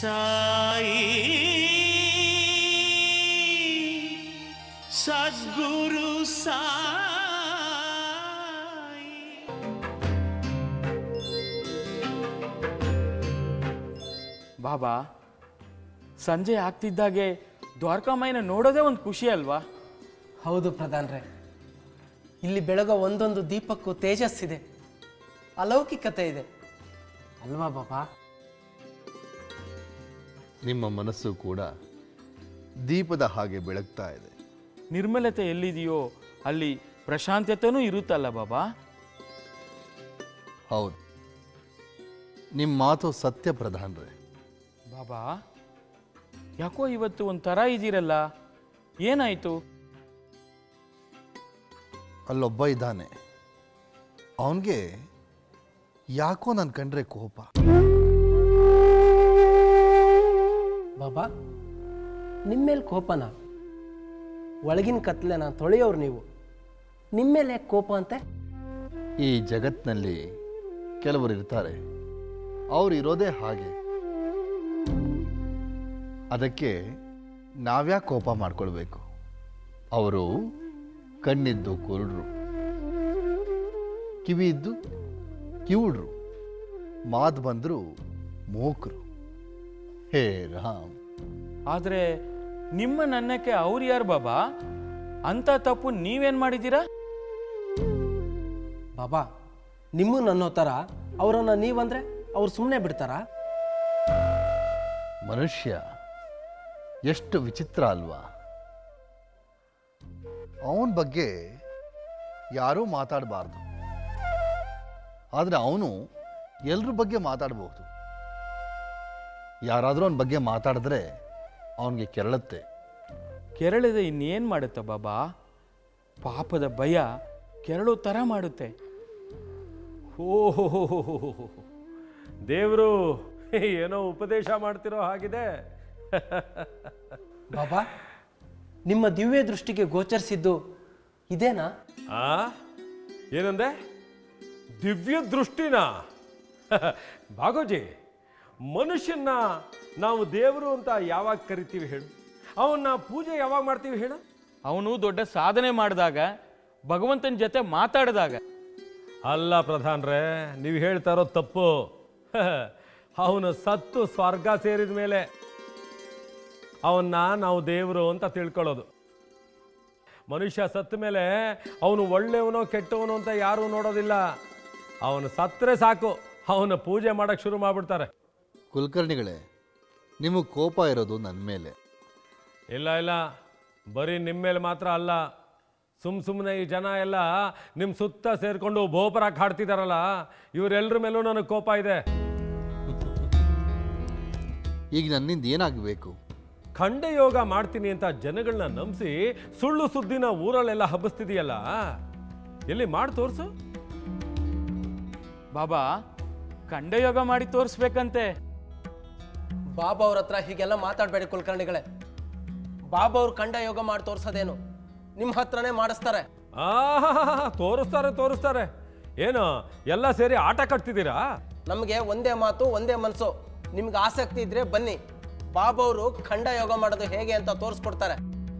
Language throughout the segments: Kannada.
ಸಾಯಿ ಸದ್ಗುರು ಸಾಯಿ ಬಾಬಾ ಸಂಜೆ ಆಗ್ತಿದ್ದಾಗೆ ದ್ವಾರಕಾಮಾಯಿನ ನೋಡೋದೇ ಒಂದು ಖುಷಿ ಅಲ್ವಾ ಹೌದು ಪ್ರಧಾನ್ರೆ ಇಲ್ಲಿ ಬೆಳಗೋ ಒಂದೊಂದು ದೀಪಕ್ಕೂ ತೇಜಸ್ಸಿದೆ ಅಲೌಕಿಕತೆ ಇದೆ ಅಲ್ವಾ ಬಾಬಾ ನಿಮ್ಮ ಮನಸ್ಸು ಕೂಡ ದೀಪದ ಹಾಗೆ ಬೆಳಗ್ತಾ ಇದೆ ನಿರ್ಮಲತೆ ಎಲ್ಲಿದೆಯೋ ಅಲ್ಲಿ ಪ್ರಶಾಂತತೆನೂ ಇರುತ್ತಲ್ಲ ಬಾಬಾ ಹೌದು ನಿಮ್ಮ ಮಾತು ಸತ್ಯ ಪ್ರಧಾನ್ರೆ ಬಾಬಾ ಯಾಕೋ ಇವತ್ತು ಒಂಥರ ಇದ್ದೀರಲ್ಲ ಏನಾಯ್ತು ಅಲ್ಲೊಬ್ಬ ಇದ್ದಾನೆ ಅವನಿಗೆ ಯಾಕೋ ನನ್ನ ಕಂಡ್ರೆ ಕೋಪ ಬಾಬಾ ನಿಮ್ಮೇಲೆ ಕೋಪನ ಒಳಗಿನ ಕತ್ಲೆನ ತೊಳೆಯೋರು ನೀವು ನಿಮ್ಮೇಲೆ ಯಾಕ್ ಕೋಪ ಅಂತೆ ಈ ಜಗತ್ತಿನಲ್ಲಿ ಕೆಲವರು ಇರ್ತಾರೆ ಅವ್ರು ಇರೋದೇ ಹಾಗೆ ಅದಕ್ಕೆ ನಾವ್ಯಾಕೆ ಕೋಪ ಮಾಡ್ಕೊಳ್ಬೇಕು ಅವರು ಕಣ್ಣಿದ್ದು ಕುರುಡ್ರು ಕಿವಿ ಇದ್ದು ಕಿವುಡ್ರು ಮಾತು ಬಂದ್ರು ಮೂಕರು ಹೇ ರಾಮ್ ಆದರೆ ನಿಮ್ಮ ನನ್ನಕ್ಕೆ ಅವ್ರು ಯಾರು ಬಾಬಾ ಅಂತ ತಪ್ಪು ನೀವೇನು ಮಾಡಿದ್ದೀರಾ ಬಾಬಾ ನಿಮ್ಮನ್ನು ಅನ್ನೋ ಥರ ಅವರನ್ನು ನೀವಂದ್ರೆ ಅವ್ರು ಸುಮ್ಮನೆ ಬಿಡ್ತಾರಾ ಮನುಷ್ಯ ಎಷ್ಟು ವಿಚಿತ್ರ ಅಲ್ವಾ ಅವನ ಬಗ್ಗೆ ಯಾರೂ ಮಾತಾಡಬಾರ್ದು ಆದರೆ ಅವನು ಎಲ್ರ ಬಗ್ಗೆ ಮಾತಾಡಬಹುದು ಯಾರಾದರೂ ಅವನ ಬಗ್ಗೆ ಮಾತಾಡಿದ್ರೆ ಅವನಿಗೆ ಕೆರಳುತ್ತೆ ಕೆರಳಿದ ಇನ್ನೇನು ಮಾಡುತ್ತೆ ಬಾಬಾ ಪಾಪದ ಭಯ ಕೆರಳು ಥರ ಮಾಡುತ್ತೆ ಓಹೋ ದೇವರು ಏನೋ ಉಪದೇಶ ಮಾಡ್ತಿರೋ ಹಾಗಿದೆ ಬಾಬಾ ನಿಮ್ಮ ದಿವ್ಯ ದೃಷ್ಟಿಗೆ ಗೋಚರಿಸಿದ್ದು ಇದೇನಾ ಆ ಏನಂದೆ ದಿವ್ಯ ದೃಷ್ಟಿನ ಭಾಗೋಜಿ ಮನುಷ್ಯನ್ನ ನಾವು ದೇವರು ಅಂತ ಯಾವಾಗ ಕರಿತೀವಿ ಹೇಳು ಅವನ್ನ ಪೂಜೆ ಯಾವಾಗ ಮಾಡ್ತೀವಿ ಹೇಳು ಅವನು ದೊಡ್ಡ ಸಾಧನೆ ಮಾಡಿದಾಗ ಭಗವಂತನ ಜೊತೆ ಮಾತಾಡಿದಾಗ ಅಲ್ಲ ಪ್ರಧಾನ್ರೇ ನೀವು ಹೇಳ್ತಾ ಇರೋದು ತಪ್ಪು ಅವನು ಸತ್ತು ಸ್ವರ್ಗ ಸೇರಿದ ಮೇಲೆ ಅವನ್ನ ನಾವು ದೇವರು ಅಂತ ತಿಳ್ಕೊಳ್ಳೋದು ಮನುಷ್ಯ ಸತ್ತ ಮೇಲೆ ಅವನು ಒಳ್ಳೆಯವನೋ ಕೆಟ್ಟವನೋ ಅಂತ ಯಾರೂ ನೋಡೋದಿಲ್ಲ ಅವನು ಸತ್ತರೆ ಸಾಕು ಅವನ ಪೂಜೆ ಮಾಡಕ್ಕೆ ಶುರು ಮಾಡಿಬಿಡ್ತಾರೆ ಕುಲಕರ್ಣಿಗಳೇ ನಿಮಗೆ ಕೋಪ ಇರೋದು ನನ್ನ ಮೇಲೆ ಇಲ್ಲ ಇಲ್ಲ ಬರೀ ನಿಮ್ಮ ಮೇಲೆ ಮಾತ್ರ ಅಲ್ಲ ಸುಮ್ ಸುಮ್ಮನೆ ಈ ಜನ ಎಲ್ಲ ನಿಮ್ಮ ಸುತ್ತ ಸೇರಿಕೊಂಡು ಬೋಪರಾಕ್ ಹಾಡ್ತಿದಾರಲ್ಲ ಇವರೆಲ್ಲರ ಮೇಲೂ ನನಗೆ ಕೋಪ ಇದೆ ಈಗ ನನ್ನಿಂದ ಏನಾಗಬೇಕು ಖಂಡ ಯೋಗ ಮಾಡ್ತೀನಿ ಅಂತ ಜನಗಳನ್ನ ನಂಬಿಸಿ ಸುಳ್ಳು ಸುದ್ದಿನ ಊರಲ್ಲೆಲ್ಲ ಹಬ್ಬಿಸ್ತಿದೆಯಲ್ಲ ಎಲ್ಲಿ ಮಾಡಿ ತೋರ್ಸು ಬಾಬಾ ಕಂಡಯೋಗ ಮಾಡಿ ತೋರಿಸ್ಬೇಕಂತೆ ಬಾಬಾ ಅವ್ರ ಹತ್ರ ಹೀಗೆಲ್ಲ ಮಾತಾಡಬೇಡಿ ಕುಲಕರ್ಣಿಗಳೇ ಬಾಬಾ ಅವ್ರು ಕಂಡ ಯೋಗ ಮಾಡಿ ತೋರ್ಸೋದೇನು ನಿಮ್ಮ ಹತ್ರನೇ ಮಾಡಿಸ್ತಾರೆ ಆ ತೋರಿಸ್ತಾರೆ ತೋರಿಸ್ತಾರೆ ಏನು ಎಲ್ಲ ಸೇರಿ ಆಟ ಕಟ್ತಿದ್ದೀರಾ ನಮಗೆ ಒಂದೇ ಮಾತು ಒಂದೇ ಮನಸ್ಸು ನಿಮ್ಗೆ ಆಸಕ್ತಿ ಇದ್ರೆ ಬನ್ನಿ ಬಾಬಾ ಅವರು ಖಂಡ ಯೋಗ ಮಾಡೋದು ಹೇಗೆ ಅಂತ ತೋರಿಸ್ಕೊಡ್ತಾರೆ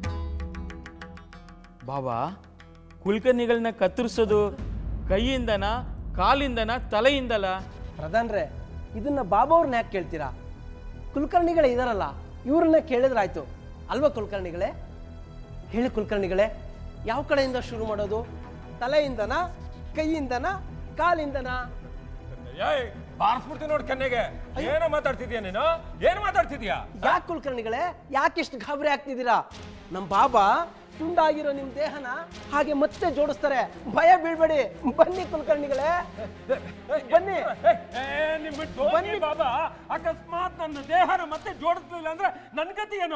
ಬಾಬಾ ಕುಲ್ಕರ್ಣಿಗಳನ್ನ ಕತ್ತರಿಸೋದು ಕೈಯಿಂದನ ಕಾಲಿಂದನ ತಲೆಯಿಂದಲ ಪ್ರಧಾನ್ರೆ ಇದನ್ನ ಬಾಬಾ ಅವ್ರನ್ನ ಯಾಕೆ ಕೇಳ್ತೀರಾ ಕುಲಕರ್ಣಿಗಳೇ ಇದಾರಲ್ಲ ಇವ್ರನ್ನ ಕೇಳಿದ್ರಾಯ್ತು ಅಲ್ವಾ ಕುಲಕರ್ಣಿಗಳೇ ಹೇಳಿ ಕುಲಕರ್ಣಿಗಳೇ ಯಾವ ಕಡೆಯಿಂದ ಶುರು ಮಾಡೋದು ತಲೆಯಿಂದನ ಕೈಯಿಂದನ ಕಾಲಿಂದನ ಏಯ್ ಬಾರಿಸ್ಬಿಡ್ತೀನಿ ನೋಡಿ ಕೆನ್ನೆಗೆ ಏನೋ ಮಾತಾಡ್ತಿದ್ಯಾ ನೀನು ಏನು ಮಾತಾಡ್ತಿದ್ಯಾ ಯಾಕೆ ಕುಲಕರ್ಣಿಗಳೇ ಯಾಕೆ ಇಷ್ಟು ಗಾಬರಿ ಆಗ್ತಿದ್ದೀರಾ ನಮ್ಮ ಬಾಬಾ ತುಂಡಾಗಿರೋ ನಿಮ್ ದೇಹನ ಹಾಗೆ ಮತ್ತೆ ಜೋಡಿಸ್ತಾರೆ ಭಯ ಬೀಳ್ಬೇಡಿ ಬನ್ನಿ ಕುಲಕರ್ಣಿಗಳೇ ಬನ್ನಿ ನಿಮ್ ಬಿಟ್ಟು ಬನ್ನಿ ಬಾಬಾ ಅಕಸ್ಮಾತ್ ನನ್ನ ದೇಹನ ಮತ್ತೆ ಜೋಡಿಸ್ಲಿಲ್ಲ ಅಂದ್ರೆ ನನ್ನ ಗತಿ ಏನು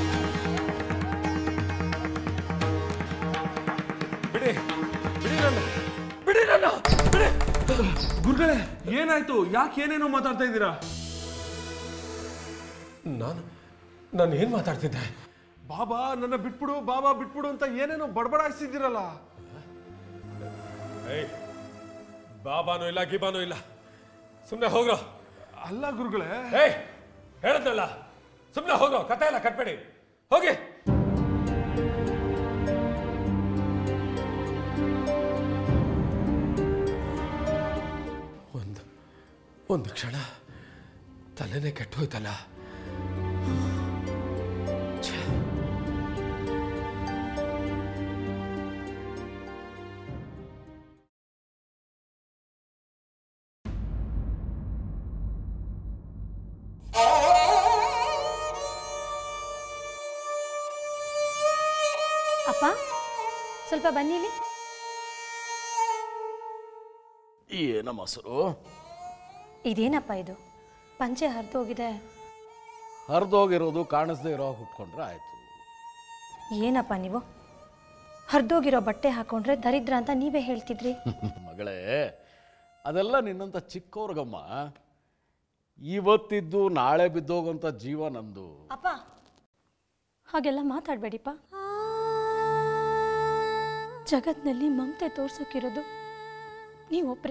ಬಿಡಿ ಬಿಡಿ ನನ್ನ ಬಿಡಿ ನನ್ನ ಬಿಡಿ ಗುರುಗಳೇ ಏನಾಯ್ತು ಯಾಕೆ ಏನೇನೋ ಮಾತಾಡ್ತಾ ಇದ್ದೀರಾ ನಾನು ನಾನು ಏನ್ ಮಾತಾಡ್ತಿದ್ದೆ ಬಾಬಾ ನನ್ನ ಬಿಟ್ಬಿಡು ಬಾಬಾ ಬಿಟ್ಬಿಡು ಅಂತ ಏನೇನೋ ಬಡಬಡಾಯಿಸಿದ್ದೀರಲ್ಲ ಏಯ್ ಬಾಬಾನೂ ಇಲ್ಲ ಗಿಬಾನೂ ಇಲ್ಲ ಸುಮ್ಮನೆ ಹೋಗ್ರೋ ಅಲ್ಲ ಗುರುಗಳೇ ಏಯ್ ಹೇಳದ್ದಲ್ಲ ಸುಮ್ಮನೆ ಹೋಗೋ ಕತೆ ಎಲ್ಲ ಕಟ್ಬೇಡಿ ಹೋಗಿ ಒಂದು ಒಂದು ಕ್ಷಣ ತಲೆನೇ ಕೆಟ್ಟೋಯ್ತಲ್ಲ ಛೆ. ಅಪ್ಪ ಸ್ವಲ್ಪ ಬನ್ನಿ ಇಲ್ಲಿ ಏನ ಮೊಸರು ಇದೇನಪ್ಪ ಇದು ಪಂಚೆ ಹರಿದೋಗಿದೆ ಹರಿದೋಗಿರೋದು ಕಾಣಿಸ್ದೇ ಇರೋ ಹುಟ್ಕೊಂಡ್ರೆ ಆಯ್ತು ಏನಪ್ಪ ನೀವು ಹರಿದೋಗಿರೋ ಬಟ್ಟೆ ಹಾಕೊಂಡ್ರೆ ದರಿದ್ರ ಅಂತ ನೀವೇ ಹೇಳ್ತಿದ್ರಿ ಮಗಳೇ ಅದೆಲ್ಲ ನಿನ್ನಂತ ಚಿಕ್ಕವ್ರಿಗಮ್ಮ ಇವತ್ತಿದ್ದು ನಾಳೆ ಬಿದ್ದೋಗಂತ ಜೀವ ನಂದು ಅಪ್ಪ ಹಾಗೆಲ್ಲ ಮಾತಾಡಬೇಡಿಪ್ಪ ಜಗತ್ನಲ್ಲಿ ಮಮತೆ ತೋರ್ಸೋಕಿರೋದು ನೀವೊಬ್ರೆ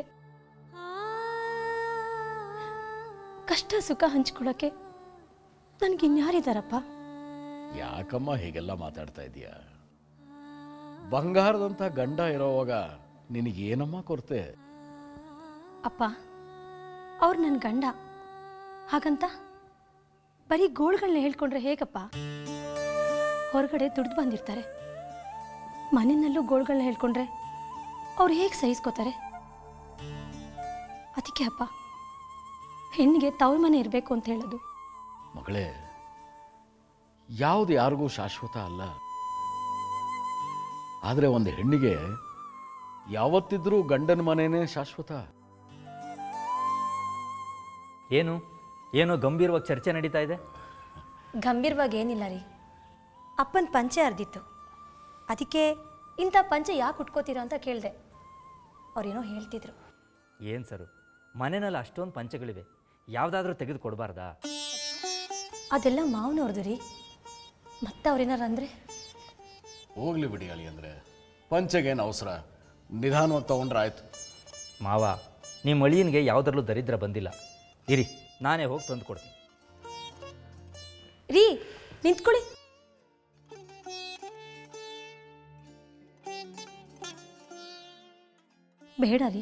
ಕಷ್ಟ ಸುಖ ಹಂಚ್ಕೊಳಕ್ಕೆ ನನ್ಗಿನ್ಯಾರಿದಾರಪ್ಪ ಯಾಕಮ್ಮ ಹೀಗೆಲ್ಲ ಮಾತಾಡ್ತಾ ಇದೀಯ ಬಂಗಾರದಂಥ ಗಂಡ ಇರೋವಾಗ ನಿನಗೇನಮ್ಮ ಕೊರತೆ ಅಪ್ಪ ಅವ್ರು ನನ್ನ ಗಂಡ ಹಾಗಂತ ಬರೀ ಗೋಳ್ಗಳನ್ನ ಹೇಳ್ಕೊಂಡ್ರೆ ಹೇಗಪ್ಪ ಹೊರಗಡೆ ದುಡ್ದು ಬಂದಿರ್ತಾರೆ ಮನೆಯಲ್ಲೂ ಗೋಳ್ಗಳನ್ನ ಹೇಳ್ಕೊಂಡ್ರೆ ಅವ್ರು ಹೇಗೆ ಸಹಿಸ್ಕೋತಾರೆ ಅದಕ್ಕೆ ಅಪ್ಪ ಹೆಣ್ಣಿಗೆ ತವ್ರ ಮನೆ ಇರಬೇಕು ಅಂತ ಹೇಳೋದು ಮಗಳೇ ಯಾವುದು ಯಾರಿಗೂ ಶಾಶ್ವತ ಅಲ್ಲ ಆದರೆ ಒಂದು ಹೆಣ್ಣಿಗೆ ಯಾವತ್ತಿದ್ರೂ ಗಂಡನ ಮನೆನೇ ಶಾಶ್ವತ ಏನು ಏನೋ ಗಂಭೀರವಾಗಿ ಚರ್ಚೆ ನಡೀತಾ ಇದೆ ಗಂಭೀರವಾಗಿ ಏನಿಲ್ಲ ರೀ ಅಪ್ಪನ ಪಂಚೆ ಅರ್ದಿತ್ತು ಅದಕ್ಕೆ ಇಂಥ ಪಂಚೆ ಯಾಕೆ ಉಟ್ಕೋತೀರಾ ಅಂತ ಕೇಳಿದೆ ಅವ್ರೇನೋ ಹೇಳ್ತಿದ್ರು ಏನು ಸರು ಮನೆಯಲ್ಲಿ ಅಷ್ಟೊಂದು ಪಂಚಗಳಿವೆ ಯಾವುದಾದ್ರೂ ತೆಗೆದು ಕೊಡಬಾರ್ದಾ ಅದೆಲ್ಲ ಮಾವನವ್ರದ್ದು ರೀ ಮತ್ತೆ ಅವ್ರೇನಾರು ಅಂದರೆ ಹೋಗ್ಲಿ ಬಿಡಿ ಅಳಿ ಅಂದರೆ ಪಂಚಗೇನು ಅವಸರ ನಿಧಾನವಾಗಿ ತಗೊಂಡ್ರೆ ಆಯ್ತು ಮಾವ ನಿಮ್ಮ ಅಳಿಯನಿಗೆ ಯಾವುದರಲ್ಲೂ ದರಿದ್ರ ಬಂದಿಲ್ಲ ಇರಿ ನಾನೇ ಹೋಗಿ ತಂದು ಕೊಡ್ತೀನಿ ರೀ ನಿಂತ್ಕೊಳ್ಳಿ ಬೇಡ ರೀ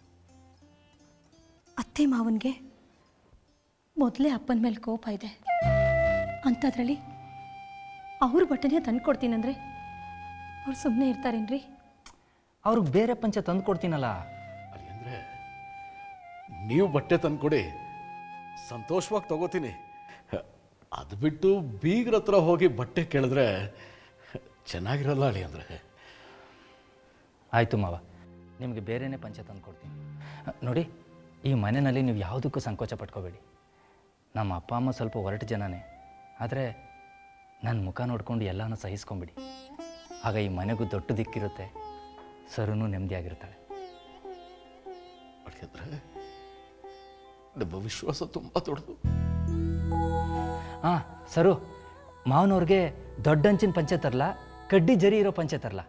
ಅತ್ತೆ ಮಾವನಿಗೆ ಮೊದಲೇ ಅಪ್ಪನ ಮೇಲೆ ಕೋಪ ಇದೆ ಅಂಥದ್ರಲ್ಲಿ ಅವ್ರ ಬಟ್ಟೆನೇ ತಂದು ಕೊಡ್ತೀನಂದ್ರೆ ಅವ್ರು ಸುಮ್ಮನೆ ಇರ್ತಾರೇನ್ರಿ ಅವ್ರಿಗೆ ಬೇರೆ ಪಂಚ ತಂದು ಕೊಡ್ತೀನಲ್ಲ ಅಲ್ಲಿ ಅಂದರೆ ನೀವು ಬಟ್ಟೆ ತಂದ್ಕೊಡಿ ಸಂತೋಷವಾಗಿ ತಗೋತೀನಿ ಅದು ಬಿಟ್ಟು ಬೀಗ್ರ ಹತ್ರ ಹೋಗಿ ಬಟ್ಟೆ ಕೇಳಿದ್ರೆ ಚೆನ್ನಾಗಿರಲ್ಲ ಅಳಿ ಅಂದರೆ ಆಯಿತು ಮಾವ ನಿಮಗೆ ಬೇರೆನೇ ಪಂಚ ತಂದು ಕೊಡ್ತೀನಿ ಅ, ನೋಡಿ ಈ ಮನೆಯಲ್ಲಿ ನೀವು ಯಾವುದಕ್ಕೂ ಸಂಕೋಚ ಪಟ್ಕೋಬೇಡಿ ನಮ್ಮ ಅಪ್ಪ ಅಮ್ಮ ಸ್ವಲ್ಪ ಹೊರಟು ಜನನೇ ಆದರೆ ನನ್ನ ಮುಖ ನೋಡ್ಕೊಂಡು ಎಲ್ಲನೂ ಸಹಿಸ್ಕೊಂಬಿಡಿ ಆಗ ಈ ಮನೆಗೂ ದೊಡ್ಡ ದಿಕ್ಕಿರುತ್ತೆ ಸರುನು ನೆಮ್ಮದಿಯಾಗಿರ್ತಾಳೆ ಅಂದರೆ ನಮ್ಮ ವಿಶ್ವಾಸ ತುಂಬ ದೊಡ್ಡದು ಹಾಂ ಸರು ಮಾವನವ್ರಿಗೆ ದೊಡ್ಡಂಚಿನ ಪಂಚೆ ತರಲ ಕಡ್ಡಿ ಜರಿ ಇರೋ ಪಂಚೆ ತರಲ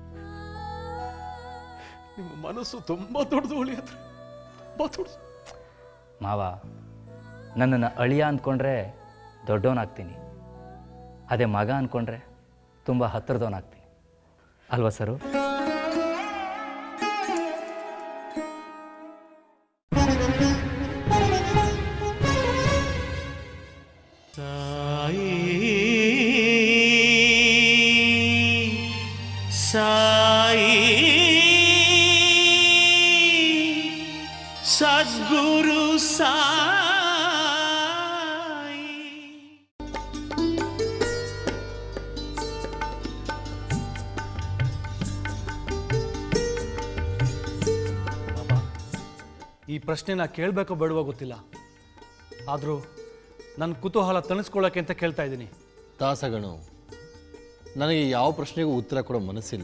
ನಿಮ್ಮ ಮನಸ್ಸು ತುಂಬ ದೊಡ್ಡದು ಉಳಿ ಹತ್ರ ತುಂಬ ದೊಡ್ಡದು ಮಾವ ನನ್ನನ್ನು ಅಳಿಯ ಅಂದ್ಕೊಂಡ್ರೆ ದೊಡ್ಡವನಾಗ್ತೀನಿ ಅದೇ ಮಗ ಅಂದ್ಕೊಂಡ್ರೆ ತುಂಬ ಹತ್ತಿರದವನಾಗ್ತೀನಿ ಅಲ್ವಾ ಸರು ಸಾಯಿ ಸಾಯಿ ಸದ್ಗುರು ಸಾಯಿ ಈ ಪ್ರಶ್ನೆನ ಕೇಳಬೇಕೋ ಬೇಡವೋ ಗೊತ್ತಿಲ್ಲ ಆದರೂ ನನ್ನ ಕುತೂಹಲ ತಣಿಸ್ಕೊಳ್ಳೋಕೆ ಅಂತ ಕೇಳ್ತಾ ಇದ್ದೀನಿ ದಾಸಗಣು ನನಗೆ ಯಾವ ಪ್ರಶ್ನೆಗೂ ಉತ್ತರ ಕೊಡೋ ಮನಸ್ಸಿಲ್ಲ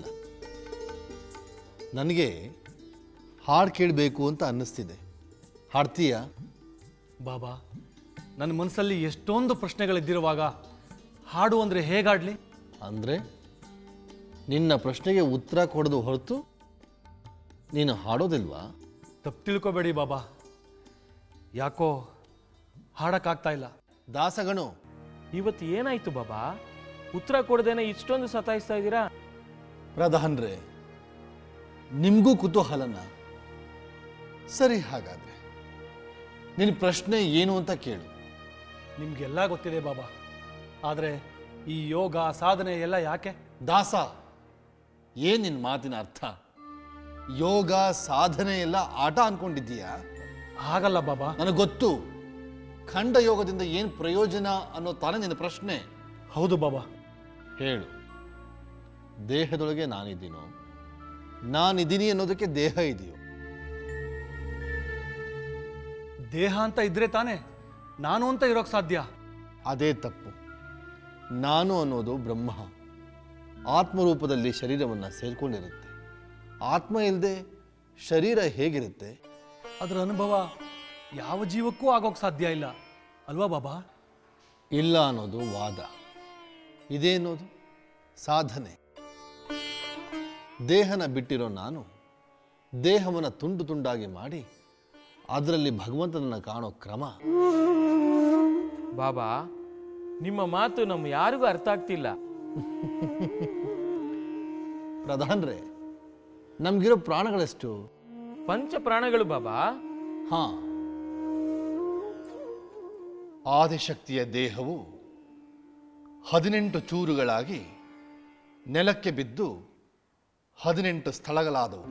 ನನಗೆ ಹಾಡು ಕೇಳಬೇಕು ಅಂತ ಅನ್ನಿಸ್ತಿದೆ ಹಾಡ್ತೀಯಾ ಬಾಬಾ ನನ್ನ ಮನಸ್ಸಲ್ಲಿ ಎಷ್ಟೊಂದು ಪ್ರಶ್ನೆಗಳಿದ್ದಿರುವಾಗ ಹಾಡು ಅಂದರೆ ಹೇಗಾಡಲಿ ಅಂದರೆ ನಿನ್ನ ಪ್ರಶ್ನೆಗೆ ಉತ್ತರ ಕೊಡೋದು ಹೊರತು ನೀನು ಹಾಡೋದಿಲ್ವಾ ತಪ್ಪು ತಿಳ್ಕೊಬೇಡಿ ಬಾಬಾ ಯಾಕೋ ಹಾಡೋಕ್ಕಾಗ್ತಾ ಇಲ್ಲ ದಾಸಗಣು ಇವತ್ತು ಏನಾಯ್ತು ಬಾಬಾ ಉತ್ತರ ಕೊಡದೇನೆ ಇಷ್ಟೊಂದು ಸತಾಯಿಸ್ತಾ ಇದ್ದೀರಾ ಪ್ರಧಾನ್ರೆ ನಿಮಗೂ ಕುತೂಹಲನ ಸರಿ ಹಾಗಾದ್ರೆ ನಿನ್ನ ಪ್ರಶ್ನೆ ಏನು ಅಂತ ಕೇಳು ನಿಮಗೆಲ್ಲ ಗೊತ್ತಿದೆ ಬಾಬಾ ಆದರೆ ಈ ಯೋಗ ಸಾಧನೆ ಎಲ್ಲ ಯಾಕೆ ದಾಸ ಏನ್ ನಿನ್ನ ಮಾತಿನ ಅರ್ಥ ಯೋಗ ಸಾಧನೆ ಎಲ್ಲ ಆಟ ಅನ್ಕೊಂಡಿದ್ದೀಯಾ ಹಾಗಲ್ಲ ಬಾಬಾ ನನಗೆ ಗೊತ್ತು ಖಂಡ ಯೋಗದಿಂದ ಏನು ಪ್ರಯೋಜನ ಅನ್ನೋ ತಾನೇ ನಿನ್ನ ಪ್ರಶ್ನೆ ಹೌದು ಬಾಬಾ ಹೇಳು ದೇಹದೊಳಗೆ ನಾನಿದ್ದೀನೋ ನಾನಿದ್ದೀನಿ ಅನ್ನೋದಕ್ಕೆ ದೇಹ ಇದೆಯೋ ದೇಹ ಅಂತ ಇದ್ರೆ ತಾನೇ ನಾನು ಅಂತ ಇರೋಕ್ ಸಾಧ್ಯ ಅದೇ ತಪ್ಪು ನಾನು ಅನ್ನೋದು ಬ್ರಹ್ಮ ಆತ್ಮರೂಪದಲ್ಲಿ ಶರೀರವನ್ನು ಸೇರ್ಕೊಂಡಿರುತ್ತೆ ಆತ್ಮ ಇಲ್ಲದೆ ಶರೀರ ಹೇಗಿರುತ್ತೆ ಅದರ ಅನುಭವ ಯಾವ ಜೀವಕ್ಕೂ ಆಗೋಕ್ ಸಾಧ್ಯ ಇಲ್ಲ ಅಲ್ವಾ ಬಾಬಾ ಇಲ್ಲ ಅನ್ನೋದು ವಾದ ಇದೇ ಅನ್ನೋದು ಸಾಧನೆ ದೇಹನ ಬಿಟ್ಟಿರೋ ನಾನು ದೇಹವನ್ನು ತುಂಡು ತುಂಡಾಗಿ ಮಾಡಿ ಅದರಲ್ಲಿ ಭಗವಂತನನ್ನು ಕಾಣೋ ಕ್ರಮ ಬಾಬಾ ನಿಮ್ಮ ಮಾತು ನಮ್ಮ ಯಾರಿಗೂ ಅರ್ಥ ಆಗ್ತಿಲ್ಲ ಪ್ರಧಾನ್ರೆ ನಮಗಿರೋ ಪ್ರಾಣಗಳೆಷ್ಟು ಪಂಚ ಪ್ರಾಣಗಳು ಬಾಬಾ ಹಾ ಆದಿಶಕ್ತಿಯ ದೇಹವು ಹದಿನೆಂಟು ಚೂರುಗಳಾಗಿ ನೆಲಕ್ಕೆ ಬಿದ್ದು ಹದಿನೆಂಟು ಸ್ಥಳಗಳಾದವು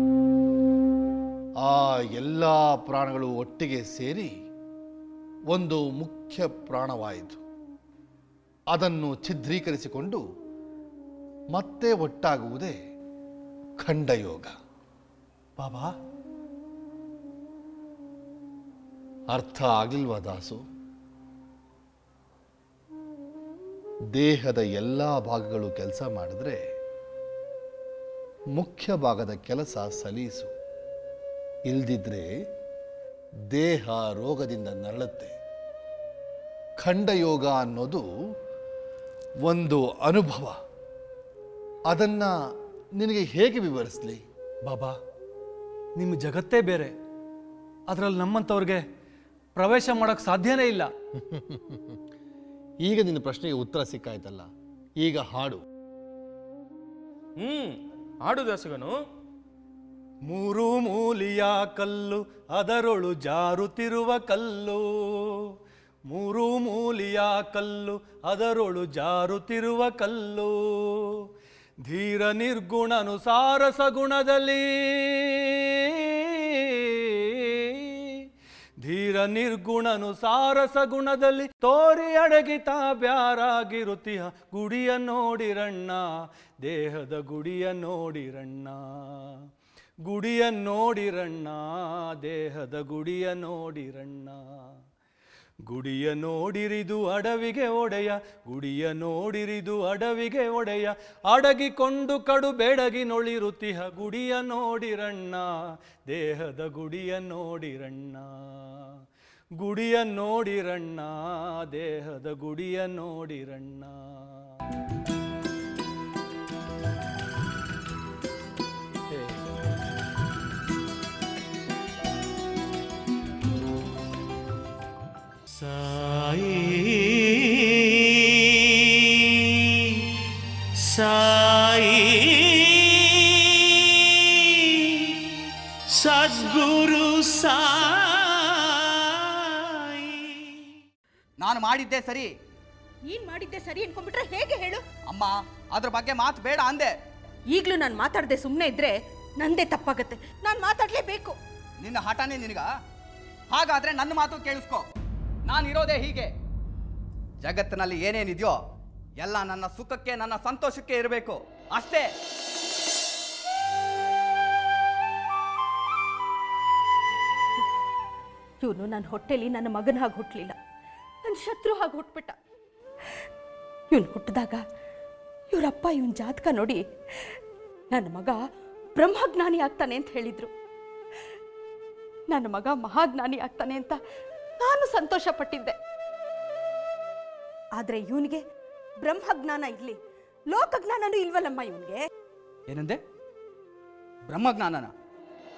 ಆ ಎಲ್ಲ ಪ್ರಾಣಗಳು ಒಟ್ಟಿಗೆ ಸೇರಿ ಒಂದು ಮುಖ್ಯ ಪ್ರಾಣವಾಯಿತು ಅದನ್ನು ಛಿದ್ರೀಕರಿಸಿಕೊಂಡು ಮತ್ತೆ ಒಟ್ಟಾಗುವುದೇ ಖಂಡಯೋಗ ಬಾಬಾ ಅರ್ಥ ಆಗ್ಲಿಲ್ವಾ ದಾಸು ದೇಹದ ಎಲ್ಲ ಭಾಗಗಳು ಕೆಲಸ ಮಾಡಿದ್ರೆ ಮುಖ್ಯ ಭಾಗದ ಕೆಲಸ ಸಲೀಸು ಇಲ್ದಿದ್ರೆ ದೇಹ ರೋಗದಿಂದ ನರಳುತ್ತೆ ಖಂಡಯೋಗ ಅನ್ನೋದು ಒಂದು ಅನುಭವ ಅದನ್ನ ನಿನಗೆ ಹೇಗೆ ವಿವರಿಸ್ಲಿ ಬಾಬಾ ನಿಮ್ಮ ಜಗತ್ತೇ ಬೇರೆ ಅದರಲ್ಲಿ ನಮ್ಮಂಥವ್ರಿಗೆ ಪ್ರವೇಶ ಮಾಡೋಕ್ಕೆ ಸಾಧ್ಯನೇ ಇಲ್ಲ ಈಗ ನಿನ್ನ ಪ್ರಶ್ನೆಗೆ ಉತ್ತರ ಸಿಕ್ಕಾಯ್ತಲ್ಲ ಈಗ ಹಾಡು ಹ್ಮ್ ಆಡು ದಾಸಗನು ಮೂರು ಮೂಲಿಯ ಕಲ್ಲು ಅದರೊಳು ಜಾರುತ್ತಿರುವ ಕಲ್ಲು ಮೂರು ಮೂಲಿಯ ಕಲ್ಲು ಅದರೊಳು ಜಾರುತ್ತಿರುವ ಕಲ್ಲು ಧೀರ ನಿರ್ಗುಣನು ಸಾರಸ ಗುಣದಲ್ಲಿ ಧೀರ ನಿರ್ಗುಣನು ಸಾರಸ ಗುಣದಲ್ಲಿ ತೋರಿ ಅಡಗಿತ ಬ್ಯಾರಾಗಿರುತ್ತಿಹ ಗುಡಿಯ ನೋಡಿರಣ್ಣ ದೇಹದ ಗುಡಿಯ ನೋಡಿರಣ್ಣ ಗುಡಿಯ ನೋಡಿರಣ್ಣ ದೇಹದ ಗುಡಿಯ ನೋಡಿರಣ್ಣ ಗುಡಿಯ ನೋಡಿರಿದು ಅಡವಿಗೆ ಒಡೆಯ ಗುಡಿಯ ನೋಡಿರಿದು ಅಡವಿಗೆ ಒಡೆಯ ಅಡಗಿಕೊಂಡು ಕಡು ಬೆಡಗಿ ನೊಳಿರುತ್ತಿಹ ಗುಡಿಯ ನೋಡಿರಣ್ಣ ದೇಹದ ಗುಡಿಯ ನೋಡಿರಣ್ಣ ಗುಡಿಯ ನೋಡಿರಣ್ಣ ದೇಹದ ಗುಡಿಯ ನೋಡಿರಣ್ಣ ಸಾಯಿ ಸಾಯಿ ಸದ್ಗುರು ಸಾಯಿ ನಾನು ಮಾಡಿದ್ದೆ ಸರಿ ನೀನ್ ಮಾಡಿದ್ದೆ ಸರಿ ಅನ್ಕೊಂಡ್ಬಿಟ್ರೆ ಹೇಗೆ ಹೇಳು ಅಮ್ಮ ಅದ್ರ ಬಗ್ಗೆ ಮಾತು ಬೇಡ ಅಂದೆ ಈಗ್ಲೂ ನಾನು ಮಾತಾಡದೆ ಸುಮ್ಮನೆ ಇದ್ರೆ ನಂದೇ ತಪ್ಪಾಗತ್ತೆ ನಾನು ಮಾತಾಡ್ಲೇಬೇಕು ನಿನ್ನ ಹಠನೇ ನಿನಗ ಹಾಗಾದ್ರೆ ನನ್ನ ಮಾತು ಕೇಳಿಸ್ಕೊ ನಾನು ಇರೋದೇ ಹೀಗೆ ಜಗತ್ತಿನಲ್ಲಿ ಏನೇನಿದೆಯೋ ಎಲ್ಲ ನನ್ನ ಸುಖಕ್ಕೆ ನನ್ನ ಸಂತೋಷಕ್ಕೆ ಇರಬೇಕು ಅಷ್ಟೇ ಇವನು ನನ್ನ ಹೊಟ್ಟೆಲಿ ನನ್ನ ಮಗನ ಹಾಗೆ ಹುಟ್ಟಲಿಲ್ಲ ನನ್ನ ಶತ್ರು ಹಾಗೆ ಹುಟ್ಬಿಟ್ಟ ಇವನು ಹುಟ್ಟಿದಾಗ ಇವರಪ್ಪ ಇವನ್ ಜಾತಕ ನೋಡಿ ನನ್ನ ಮಗ ಬ್ರಹ್ಮಜ್ಞಾನಿ ಆಗ್ತಾನೆ ಅಂತ ಹೇಳಿದ್ರು ನನ್ನ ಮಗ ಮಹಾಜ್ಞಾನಿ ಆಗ್ತಾನೆ ಅಂತ ನಾನು ಸಂತೋಷ ಪಟ್ಟಿದ್ದೆ ಆದ್ರೆ ಇವನಿಗೆ ಬ್ರಹ್ಮಜ್ಞಾನ ಇರ್ಲಿ ಲೋಕಜ್ಞಾನನೂ ಇಲ್ವಲ್ಲಮ್ಮ ಇವನಿಗೆ ಏನಂದೆ ಬ್ರಹ್ಮಜ್ಞಾನನ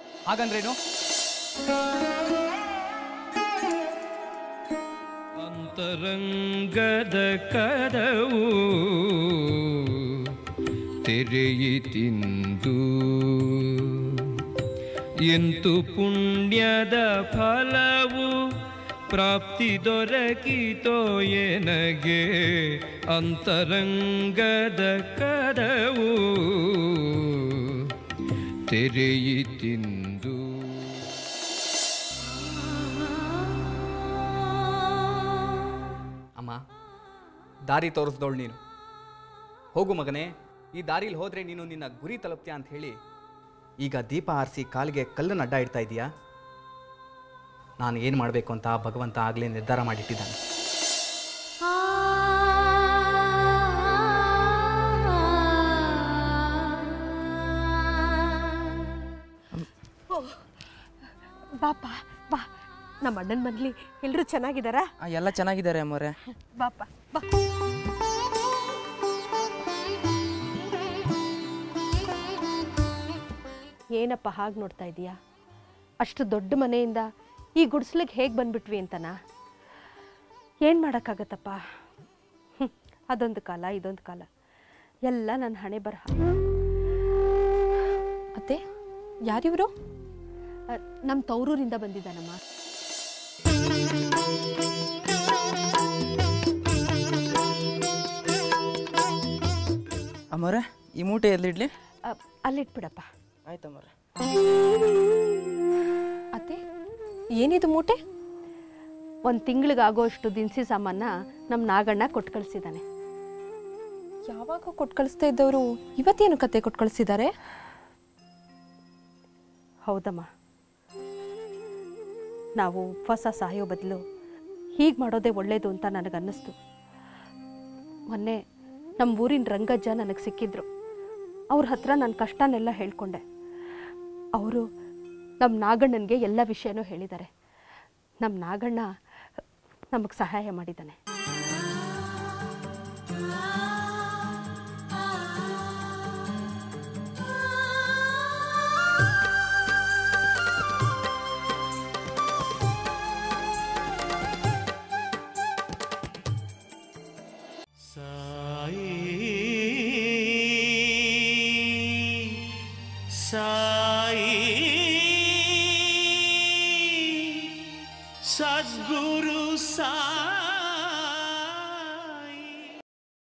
ಹಾಗಂದ್ರೇನು ಅಂತರಂಗದ ಕದವು ತೆರೆಯಿತಿಂದು ಎಂತು ಪುಣ್ಯದ ಫಲವು ಪ್ರಾಪ್ತಿ ದೊರಕಿತೋ ಎನಗೆ ಅಂತರಂಗದ ಕದವು ತೆರೆಯಿತಿಂದು ಅಮ್ಮ ದಾರಿ ತೋರಿಸ್ದವಳು ನೀನು ಹೋಗು ಮಗನೇ ಈ ದಾರಿಲಿ ಹೋದ್ರೆ ನೀನು ನಿನ್ನ ಗುರಿ ತಲುಪ್ತೀಯ ಅಂತ ಹೇಳಿ ಈಗ ದೀಪ ಆರಿಸಿ ಕಾಲಿಗೆ ಕಲ್ಲನ್ನು ಅಡ್ಡ ಇಡ್ತಾ ಇದೀಯಾ ನಾನು ಏನು ಮಾಡಬೇಕು ಅಂತ ಭಗವಂತ ಆಗಲೇ ನಿರ್ಧಾರ ಮಾಡಿಟ್ಟಿದ್ದಾನೆ ಬಾಪ ಬಾ ನಮ್ಮ ಅಣ್ಣನ ಮನೇಲಿ ಎಲ್ಲರೂ ಚೆನ್ನಾಗಿದ್ದಾರಾ ಎಲ್ಲ ಚೆನ್ನಾಗಿದ್ದಾರೆ ಅಮ್ಮವ್ರೆ ಬಾಪ ಬಾ ಏನಪ್ಪ ಹಾಗೆ ನೋಡ್ತಾ ಇದೀಯಾ ಅಷ್ಟು ದೊಡ್ಡ ಮನೆಯಿಂದ ಈ ಗುಡಿಸ್ಲಿಗೆ ಹೇಗೆ ಬಂದ್ಬಿಟ್ವಿ ಅಂತನಾ ಏನು ಮಾಡೋಕ್ಕಾಗತ್ತಪ್ಪ ಹ್ಮ್, ಅದೊಂದು ಕಾಲ ಇದೊಂದು ಕಾಲ ಎಲ್ಲ ನನ್ನ ಹಣೆ ಬರಹ ಅತ್ತೆ ಯಾರಿವರು ನಮ್ಮ ತೌರೂರಿಂದ ಬಂದಿದ್ದಾನಮ್ಮ ಅಮ್ಮವ್ರೆ ಈ ಮೂಟೆ ಎಲ್ಲಿಡ್ಲಿ ಅ, ಅಲ್ಲಿಟ್ಬಿಡಪ್ಪ ಆಯ್ತಮ್ಮವ್ರೆ ಅತ್ತೆ ಏನಿದು ಮೂಟೆ ಒಂದು ತಿಂಗಳಿಗಾಗೋಷ್ಟು ದಿನಸಿ ಸಾಮಾನ ನಮ್ಮ ನಾಗಣ್ಣ ಕೊಟ್ಟು ಕಳಿಸಿದ್ದಾನೆ ಯಾವಾಗ ಕೊಟ್ಟು ಕಳಿಸ್ತಾ ಇದ್ದವರು ಇವತ್ತೇನು ಕತೆ ಕೊಟ್ಟು ಕಳಿಸಿದ್ದಾರೆ ಹೌದಮ್ಮ ನಾವು ಉಪವಾಸ ಸಾಯೋ ಬದಲು ಹೀಗೆ ಮಾಡೋದೇ ಒಳ್ಳೇದು ಅಂತ ನನಗನ್ನಿಸ್ತು ಮೊನ್ನೆ ನಮ್ಮ ಊರಿನ ರಂಗಜ್ಜ ನನಗೆ ಸಿಕ್ಕಿದ್ರು ಅವ್ರ ಹತ್ರ ನನ್ನ ಕಷ್ಟನೆಲ್ಲ ಹೇಳ್ಕೊಂಡೆ ಅವರು ನಮ್ಮ ನಾಗಣ್ಣನಿಗೆ ಎಲ್ಲ ವಿಷಯನೂ ಹೇಳಿದ್ದಾರೆ ನಮ್ಮ ನಾಗಣ್ಣ ನಮಗೆ ಸಹಾಯ ಮಾಡಿದ್ದಾನೆ ಸಾಯಿ ಸದ್ಗುರು ಸಾಯಿ